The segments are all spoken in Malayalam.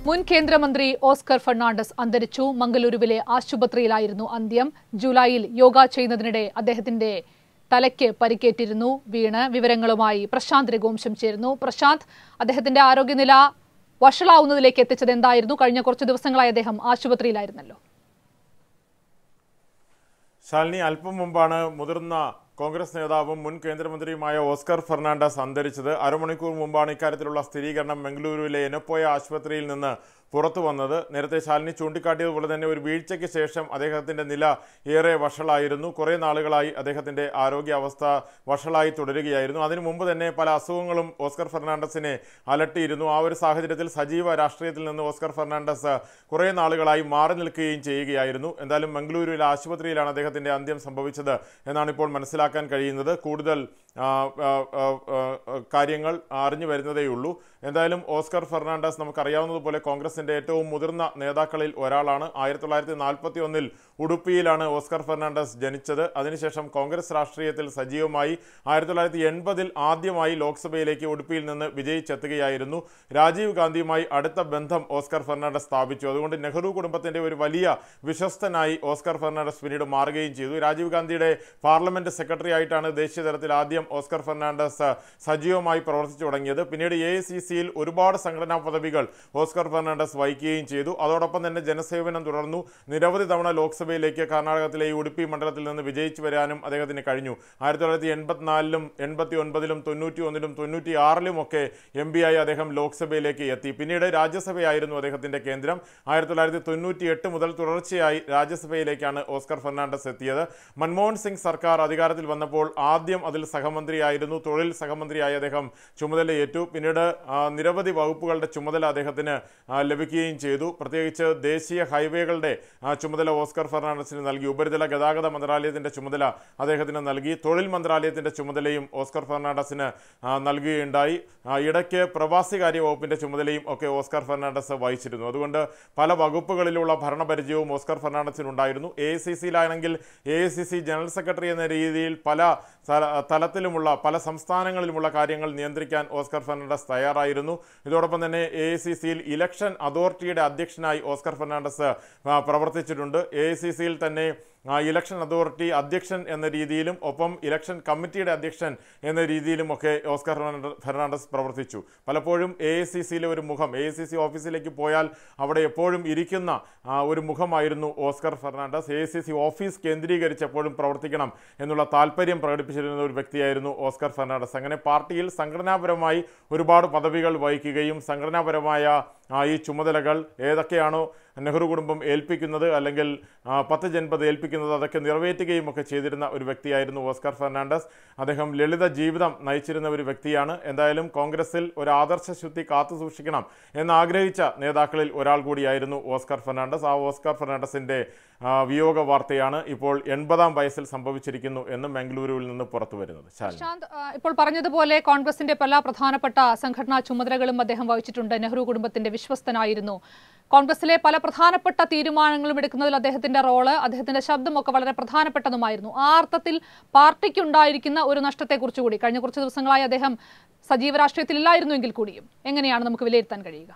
മുൻ കേന്ദ്രമന്ത്രി ഓസ്കർ ഫെർണാണ്ടസ് അന്തരിച്ചു മംഗലൂരുവിലെ ആശുപത്രിയിലായിരുന്നു അന്ത്യം ജൂലൈയിൽ യോഗ ചെയ്യുന്നതിനിടെ അദ്ദേഹത്തിന്റെ തലയ്ക്ക് പരിക്കേറ്റിരുന്നു വീണ് വിവരങ്ങളുമായി പ്രശാന്ത് രഘുവംശം ചേരുന്നു പ്രശാന്ത് അദ്ദേഹത്തിന്റെ ആരോഗ്യനില വഷളാവുന്നതിലേക്ക് എത്തിച്ചത് എന്തായിരുന്നു കഴിഞ്ഞ കുറച്ച് ദിവസങ്ങളായി അദ്ദേഹം ആശുപത്രിയിലായിരുന്നല്ലോ ശാലിനി അല്പം മുമ്പാണ് മുതിർന്ന കോൺഗ്രസ് നേതാവും മുൻ കേന്ദ്രമന്ത്രിയുമായ ഓസ്കർ ഫെർണാണ്ടസ് അന്തരിച്ചത് അരമണിക്കൂർ മുമ്പാണ് ഇക്കാര്യത്തിലുള്ള സ്ഥിരീകരണം ബംഗളൂരുവിലെ എനപ്പോയ ആശുപത്രിയിൽ നിന്ന് പുറത്തു വന്നത് നേരത്തെ ശാലിനി ചൂണ്ടിക്കാട്ടിയതുപോലെ തന്നെ ഒരു വീഴ്ചയ്ക്ക് ശേഷം അദ്ദേഹത്തിന്റെ നില ഏറെ വഷളായിരുന്നു കുറേ നാളുകളായി അദ്ദേഹത്തിന്റെ ആരോഗ്യാവസ്ഥ വഷളായി തുടരുകയായിരുന്നു അതിനു മുമ്പ് തന്നെ പല അസുഖങ്ങളും ഓസ്കർ ഫെർണാണ്ടസിനെ അലട്ടിയിരുന്നു ആ ഒരു സാഹചര്യത്തിൽ സജീവ രാഷ്ട്രീയത്തിൽ നിന്ന് ഓസ്കർ ഫെർണാണ്ടസ് കുറേ നാളുകളായി മാറി നിൽക്കുകയും ചെയ്യുകയായിരുന്നു എന്തായാലും മംഗളൂരുവിലെ ആശുപത്രിയിലാണ് അദ്ദേഹത്തിന്റെ അന്ത്യം സംഭവിച്ചത് എന്നാണ് ഇപ്പോൾ മനസ്സിലാക്കാൻ കഴിയുന്നത് കൂടുതൽ ആ, ആ, ആ, ആ, കാര്യങ്ങൾ അറിഞ്ഞു വരുന്നതേയുള്ളൂ എന്തായാലും ഓസ്കർ ഫെർണാണ്ടസ് നമുക്കറിയാവുന്നതുപോലെ കോൺഗ്രസിന്റെ ഏറ്റവും മുതിർന്ന നേതാക്കളിൽ ഒരാളാണ് ആയിരത്തി തൊള്ളായിരത്തി നാൽപ്പത്തി ഒന്നിൽ ഉടുപ്പിയിലാണ് ഓസ്കർ ഫെർണാണ്ടസ് ജനിച്ചത് അതിനുശേഷം കോൺഗ്രസ് രാഷ്ട്രീയത്തിൽ സജീവമായി ആയിരത്തി തൊള്ളായിരത്തി എൺപതിൽ ആദ്യമായി ലോക്സഭയിലേക്ക് ഉടുപ്പിയിൽ നിന്ന് വിജയിച്ചെത്തുകയായിരുന്നു രാജീവ് ഗാന്ധിയുമായി അടുത്ത ബന്ധം ഓസ്കർ ഫെർണാണ്ടസ് സ്ഥാപിച്ചു അതുകൊണ്ട് നെഹ്റു കുടുംബത്തിന്റെ ഒരു വലിയ വിശ്വസ്തനായി ഓസ്കർ ഫെർണാണ്ടസ് പിന്നീട് മാറുകയും ചെയ്തു രാജീവ് ഗാന്ധിയുടെ പാർലമെന്റ് സെക്രട്ടറി ആയിട്ടാണ് ദേശീയ തലത്തിൽ ആദ്യം ഓസ്കർ ഫെർണാണ്ടസ് സജീവമായി പ്രവർത്തിച്ചു തുടങ്ങിയത് പിന്നീട് എ സിയിൽ ഒരുപാട് സംഘടനാ പദവികൾ ഓസ്കർ ഫെർണാണ്ടസ് വഹിക്കുകയും ചെയ്തു അതോടൊപ്പം തന്നെ ജനസേവനം തുടർന്നു നിരവധി തവണ ലോക്സഭയിലേക്ക് കർണാടകത്തിലെ ഈ ഉടുപ്പി മണ്ഡലത്തിൽ നിന്ന് വിജയിച്ചു വരാനും അദ്ദേഹത്തിന് കഴിഞ്ഞു ആയിരത്തി തൊള്ളായിരത്തി എൺപത്തിനാലിലും എൺപത്തി ഒൻപതിലും തൊണ്ണൂറ്റി ഒന്നിലും തൊണ്ണൂറ്റി ആറിലും ഒക്കെ എം പി ആയി അദ്ദേഹം ലോക്സഭയിലേക്ക് എത്തി പിന്നീട് രാജ്യസഭയായിരുന്നു അദ്ദേഹത്തിന്റെ കേന്ദ്രം ആയിരത്തി തൊള്ളായിരത്തി തൊണ്ണൂറ്റി എട്ട് മുതൽ തുടർച്ചയായി രാജ്യസഭയിലേക്കാണ് ഓസ്കർ ഫെർണാണ്ടസ് എത്തിയത് മൻമോഹൻ സിംഗ് സർക്കാർ അധികാരത്തിൽ വന്നപ്പോൾ ആദ്യം അതിൽ സഹമന്ത്രിയായിരുന്നു തൊഴിൽ സഹമന്ത്രിയായി അദ്ദേഹം ചുമതലയേറ്റു പിന്നീട് ആ, നിരവധി വകുപ്പുകളുടെ ചുമതല അദ്ദേഹത്തിന് ആ, ലഭിക്കുകയും ചെയ്തു പ്രത്യേകിച്ച് ദേശീയ ഹൈവേകളുടെ ആ, ചുമതല ഓസ്കർ ഫെർണാണ്ടസിന് നൽകി ഉപരിതല ഗതാഗത മന്ത്രാലയത്തിന്റെ ചുമതല അദ്ദേഹത്തിന് നൽകി തൊഴിൽ മന്ത്രാലയത്തിന്റെ ചുമതലയും ഓസ്കർ ഫെർണാണ്ടസിന് ആ, നൽകുകയുണ്ടായി ആ, ഇടയ്ക്ക് പ്രവാസികാര്യ വകുപ്പിന്റെ ചുമതലയും ഒക്കെ ഓസ്കർ ഫെർണാണ്ടസ് വഹിച്ചിരുന്നു അതുകൊണ്ട് പല വകുപ്പുകളിലുള്ള ഭരണപരിചയവും ഓസ്കർ ഫെർണാണ്ടസിനുണ്ടായിരുന്നു എ ഐ സി സിയിലാണെങ്കിൽ A I C C general secretary എന്ന രീതിയിൽ പല തല- തലത്തിലുമുള്ള പല സംസ്ഥാനങ്ങളിലുമുള്ള കാര്യങ്ങൾ നിയന്ത്രിക്കാൻ ഓസ്കർ ഫെർണാണ്ടസ് തയ്യാറായിരുന്നു ഇതോടൊപ്പം തന്നെ എ ഐ സി സിയിൽ ഇലക്ഷൻ അതോറിറ്റിയുടെ അധ്യക്ഷനായി ഓസ്കർ ഫെർണാണ്ടസ് ആ, പ്രവർത്തിച്ചിട്ടുണ്ട് എ ഐ സി സിയിൽ തന്നെ ആ, ഇലക്ഷൻ അതോറിറ്റി അധ്യക്ഷൻ എന്ന രീതിയിലും ഒപ്പം ഇലക്ഷൻ കമ്മിറ്റിയുടെ അധ്യക്ഷൻ എന്ന രീതിയിലും ഒക്കെ ഓസ്കർ ഫെർണാണ്ട- ഫെർണാണ്ടസ് പ്രവർത്തിച്ചു പലപ്പോഴും എ ഐ സി സിയിലെ ഒരു മുഖം എ ഐ സി സി ഓഫീസിലേക്ക് പോയാൽ അവിടെ എപ്പോഴും ഇരിക്കുന്ന ആ, ഒരു മുഖമായിരുന്നു Oscar Fernandes A I C C office കേന്ദ്രീകരിച്ച് എപ്പോഴും പ്രവർത്തിക്കണം എന്നുള്ള താല്പര്യം പ്രകടിപ്പിച്ചിരുന്ന ഒരു വ്യക്തിയായിരുന്നു ഓസ്കർ ഫെർണാണ്ടസ് അങ്ങനെ പാർട്ടിയിൽ സംഘടനാപരമായി ഒരുപാട് പദവികൾ വഹിക്കുകയും സംഘടനാപരമായ ആ, ഈ ചുമതലകൾ ഏതൊക്കെയാണോ നെഹ്റു കുടുംബം ഏൽപ്പിക്കുന്നത് അല്ലെങ്കിൽ ആ, പത്ത് ജൻപത് ഏൽപ്പിക്കുന്നത് അതൊക്കെ നിറവേറ്റുകയും ഒക്കെ ചെയ്തിരുന്ന ഒരു വ്യക്തിയായിരുന്നു ഓസ്കർ ഫെർണാണ്ടസ് അദ്ദേഹം ലളിത ജീവിതം നയിച്ചിരുന്ന ഒരു വ്യക്തിയാണ് എന്തായാലും കോൺഗ്രസിൽ ഒരു ആദർശ ശുദ്ധി കാത്തു സൂക്ഷിക്കണം എന്ന് ആഗ്രഹിച്ച നേതാക്കളിൽ ഒരാൾ കൂടിയായിരുന്നു ഓസ്കർ ഫെർണാണ്ടസ് ആ ഓസ്കർ ഫെർണാണ്ടസിന്റെ ആ, വിയോഗ വാർത്തയാണ് ഇപ്പോൾ എൺപതാം വയസ്സിൽ സംഭവിച്ചിരിക്കുന്നു എന്ന് മംഗളൂരുവിൽ നിന്ന് പുറത്തു വരുന്നത് ശാലിനി പ്രശാന്ത് ആ, ഇപ്പോൾ പറഞ്ഞതുപോലെ കോൺഗ്രസിന്റെ പല പ്രധാനപ്പെട്ട സംഘടനാ ചുമതലകളും അദ്ദേഹം വഹിച്ചിട്ടുണ്ട് നെഹ്റു കുടുംബത്തിന്റെ വിശ്വസ്തനായിരുന്നു കോൺഗ്രസിലെ പല പ്രധാനപ്പെട്ട തീരുമാനങ്ങളും എടുക്കുന്നതിൽ അദ്ദേഹത്തിന്റെ റോള് അദ്ദേഹത്തിന്റെ ശബ്ദമൊക്കെ വളരെ പ്രധാനപ്പെട്ടതുമായിരുന്നു ആ അർത്ഥത്തിൽ പാർട്ടിക്കുണ്ടായിരിക്കുന്ന ഒരു നഷ്ടത്തെക്കുറിച്ച് കൂടി കഴിഞ്ഞ കുറച്ച് ദിവസങ്ങളായി അദ്ദേഹം സജീവ രാഷ്ട്രീയത്തിൽ ഇല്ലായിരുന്നുവെങ്കിൽ കൂടിയും എങ്ങനെയാണ് നമുക്ക് വിലയിരുത്താൻ കഴിയുക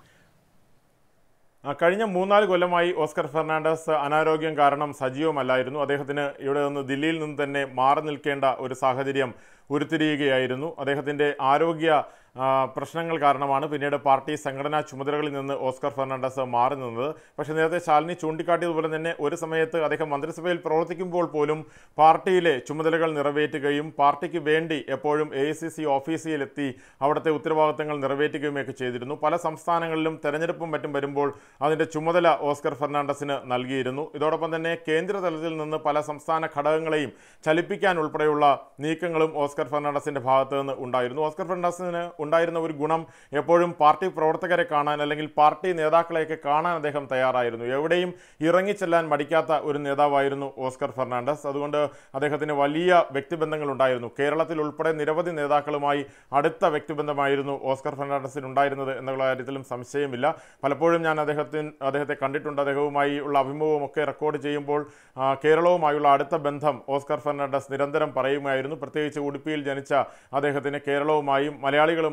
ആ, കഴിഞ്ഞ മൂന്നാല് കൊല്ലമായി ഓസ്കർ ഫെർണാണ്ടസ് അനാരോഗ്യം കാരണം സജീവമല്ലായിരുന്നു അദ്ദേഹത്തിന് ഇവിടെ നിന്ന് ദില്ലിയിൽ നിന്ന് തന്നെ മാറി നിൽക്കേണ്ട ഒരു സാഹചര്യം ഉരുത്തിരിയുകയായിരുന്നു അദ്ദേഹത്തിൻ്റെ ആരോഗ്യ ആ, പ്രശ്നങ്ങൾ കാരണമാണ് പിന്നീട് പാർട്ടി സംഘടനാ ചുമതലകളിൽ നിന്ന് ഓസ്കർ ഫെർണാണ്ടസ് മാറി നിന്നത് പക്ഷേ നേരത്തെ ശാലിനി ചൂണ്ടിക്കാട്ടിയതുപോലെ തന്നെ ഒരു സമയത്ത് അദ്ദേഹം മന്ത്രിസഭയിൽ പ്രവർത്തിക്കുമ്പോൾ പോലും പാർട്ടിയിലെ ചുമതലകൾ നിറവേറ്റുകയും പാർട്ടിക്ക് വേണ്ടി എപ്പോഴും എ ഐ സി സി ഓഫീസിലെത്തി അവിടുത്തെ ഉത്തരവാദിത്തങ്ങൾ നിറവേറ്റുകയുമൊക്കെ ചെയ്തിരുന്നു പല സംസ്ഥാനങ്ങളിലും തെരഞ്ഞെടുപ്പും മറ്റും വരുമ്പോൾ അതിൻ്റെ ചുമതല ഓസ്കർ ഫെർണാണ്ടസിന് നൽകിയിരുന്നു ഇതോടൊപ്പം തന്നെ കേന്ദ്ര തലത്തിൽ നിന്ന് പല സംസ്ഥാന ഘടകങ്ങളെയും ചലിപ്പിക്കാൻ ഉൾപ്പെടെയുള്ള നീക്കങ്ങളും ഓസ്കർ ഫെർണാണ്ടസിന്റെ ഭാഗത്ത് നിന്ന് ഉണ്ടായിരുന്നു ഓസ്കർ ഫെർണാണ്ടസിന് ഉണ്ടായിരുന്ന ഒരു ഗുണം എപ്പോഴും പാർട്ടി പ്രവർത്തകരെ കാണാൻ അല്ലെങ്കിൽ പാർട്ടി നേതാക്കളെയൊക്കെ കാണാൻ അദ്ദേഹം തയ്യാറായിരുന്നു എവിടെയും ഇറങ്ങിച്ചെല്ലാൻ മടിക്കാത്ത ഒരു നേതാവായിരുന്നു ഓസ്കർ ഫെർണാണ്ടസ് അതുകൊണ്ട് അദ്ദേഹത്തിന് വലിയ വ്യക്തിബന്ധങ്ങൾ ഉണ്ടായിരുന്നു കേരളത്തിൽ ഉൾപ്പെടെ നിരവധി നേതാക്കളുമായി അടുത്ത വ്യക്തിബന്ധമായിരുന്നു ഓസ്കർ ഫെർണാണ്ടസിന് ഉണ്ടായിരുന്നത് എന്നുള്ള കാര്യത്തിലും സംശയമില്ല പലപ്പോഴും ഞാൻ അദ്ദേഹത്തിന് അദ്ദേഹത്തെ കണ്ടിട്ടുണ്ട് അദ്ദേഹവുമായി ഉള്ള അഭിമുഖവും ഒക്കെ റെക്കോർഡ് ചെയ്യുമ്പോൾ ആ, കേരളവുമായുള്ള അടുത്ത ബന്ധം ഓസ്കർ ഫെർണാണ്ടസ് നിരന്തരം പറയുമായിരുന്നു പ്രത്യേകിച്ച് ഉടുപ്പിയിൽ ജനിച്ച അദ്ദേഹത്തിന് കേരളവുമായും മലയാളികളുമായും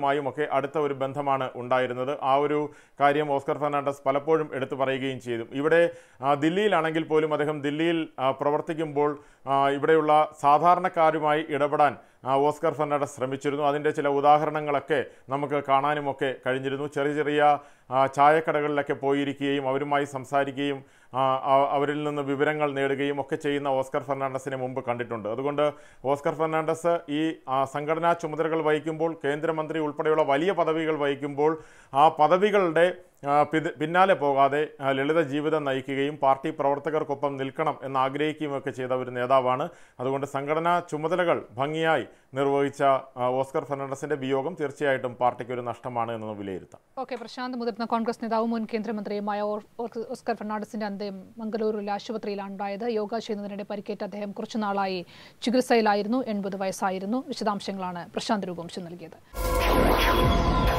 നേതാക്കളുമായും ഒക്കെ അടുത്ത ഒരു ബന്ധമാണ് ഉണ്ടായിരുന്നത് ആ ഒരു കാര്യം ഓസ്കർ ഫെർണാണ്ടസ് പലപ്പോഴും എടുത്തു പറയുകയും ചെയ്തു ഇവിടെ ആ, ദില്ലിയിലാണെങ്കിൽ പോലും അദ്ദേഹം ദില്ലിയിൽ ആ, പ്രവർത്തിക്കുമ്പോൾ ആ, ഇവിടെയുള്ള സാധാരണക്കാരുമായി ഇടപെടാൻ ആ, ഓസ്കർ ഫെർണാണ്ടസ് ശ്രമിച്ചിരുന്നു അതിൻ്റെ ചില ഉദാഹരണങ്ങളൊക്കെ നമുക്ക് കാണാനുമൊക്കെ കഴിഞ്ഞിരുന്നു ചെറിയ ചെറിയ ആ, ചായക്കടകളിലൊക്കെ പോയിരിക്കുകയും അവരുമായി സംസാരിക്കുകയും ആ, ആ- അവരിൽ നിന്ന് വിവരങ്ങൾ നേടുകയും ഒക്കെ ചെയ്യുന്ന ഓസ്കർ ഫെർണാണ്ടസിനെ മുമ്പ് കണ്ടിട്ടുണ്ട് അതുകൊണ്ട് ഓസ്കർ ഫെർണാണ്ടസ് ഈ ആ, സംഘടനാ ചുമതലകൾ വഹിക്കുമ്പോൾ കേന്ദ്രമന്ത്രി ഉൾപ്പെടെയുള്ള വലിയ പദവികൾ വഹിക്കുമ്പോൾ ആ പദവികളുടെ ആ, പിത- പിന്നാലെ പോകാതെ ആ, ലളിത ജീവിതം നയിക്കുകയും പാർട്ടി പ്രവർത്തകർക്കൊപ്പം നിൽക്കണം എന്ന് ആഗ്രഹിക്കുകയും ഒക്കെ ചെയ്ത ഒരു നേതാവാണ് അതുകൊണ്ട് സംഘടനാ ചുമതലകൾ ഭംഗിയായി നിർവഹിച്ച ആ, ഓസ്കർ ഫെർണാണ്ടസിന്റെ വിയോഗം തീർച്ചയായിട്ടും പാർട്ടിക്ക് ഒരു നഷ്ടമാണ് എന്ന് വിലയിരുത്താം ഓക്കെ പ്രശാന്ത് മുതിർന്ന കോൺഗ്രസ് നേതാവും മുൻ കേന്ദ്രമന്ത്രിയുമായ ഓർ- ഓർ- ഓസ്കർ ഫെർണാണ്ടസിന്റെ അന്ത്യം മംഗളൂരുവിലെ ആശുപത്രിയിലാണ് ഉണ്ടായത് യോഗ ചെയ്യുന്നതിനിടെ പരിക്കേറ്റ അദ്ദേഹം കുറച്ചു നാളായി ചികിത്സയിലായിരുന്നു എൺപത് വയസ്സായിരുന്നു വിശദാംശങ്ങളാണ് പ്രശാന്ത് രൂപംശം നൽകിയത്